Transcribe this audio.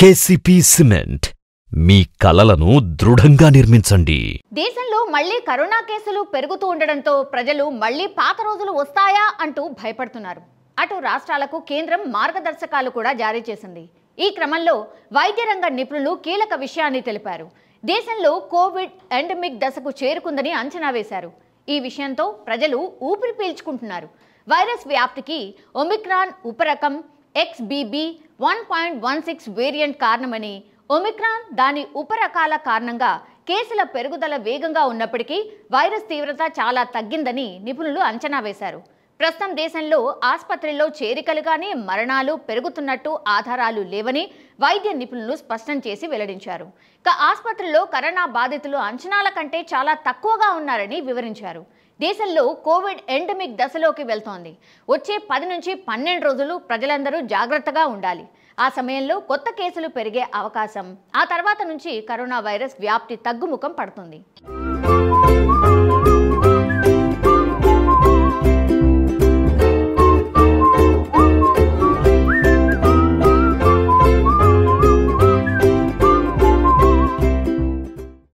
KCP cement మీ కలలను దృఢంగా నిర్మించండి దేశంలో మళ్లీ కరోనా కేసులు పెరుగుతూ ఉండడంతో ప్రజలు మళ్లీ పాత రోజులు వస్తాయా అంటూ భయపడుతున్నారు అటు రాష్ట్రాలకు కేంద్రం మార్గదర్శకాలు కూడా జారీ చేసింది ఈ క్రమంలో వైద్య రంగ నిపుణులు కీలక విషయాన్ని తెలిపారు దేశంలో కోవిడ్ ఎండమిక్ దశకు చేరుకుందని అంచనా వేశారు ఈ విషయంతో ప్రజలు ఊపిరి పీల్చుకుంటున్నారు వైరస్ వ్యాప్తికి ఒమిక్రాన్ ఉపరకం XBB one point one six variant కారణమని ఒమిక్రాన్ దాని ఉపరకాల కారణంగా కేసుల పెరుగుదల వేగంగా ఉన్నప్పటికీ వైరస్ తీవ్రత చాలా తగ్గిందని నిపుణులు అంచనా వేశారు ప్రస్తుతం దేశంలో ఆసుపత్రిలో చేరికలు కానీ మరణాలు పెరుగుతున్నట్టు ఆధారాలు లేవని వైద్య నిపుణులు స్పష్టం చేసి వెల్లడించారు ఇక ఆసుపత్రిలో కరోనా బాధితులు అంచనాల కంటే చాలా తక్కువగా ఉన్నారని వివరించారు దేశంలో కోవిడ్ ఎండమిక్ దశలోకి వెళ్తోంది వచ్చే పది నుంచి పన్నెండు రోజులు ప్రజలందరూ జాగ్రత్తగా ఉండాలి ఆ సమయంలో కొత్త కేసులు పెరిగే అవకాశం ఆ తర్వాత నుంచి కరోనా వైరస్ వ్యాప్తి తగ్గుముఖం పడుతుంది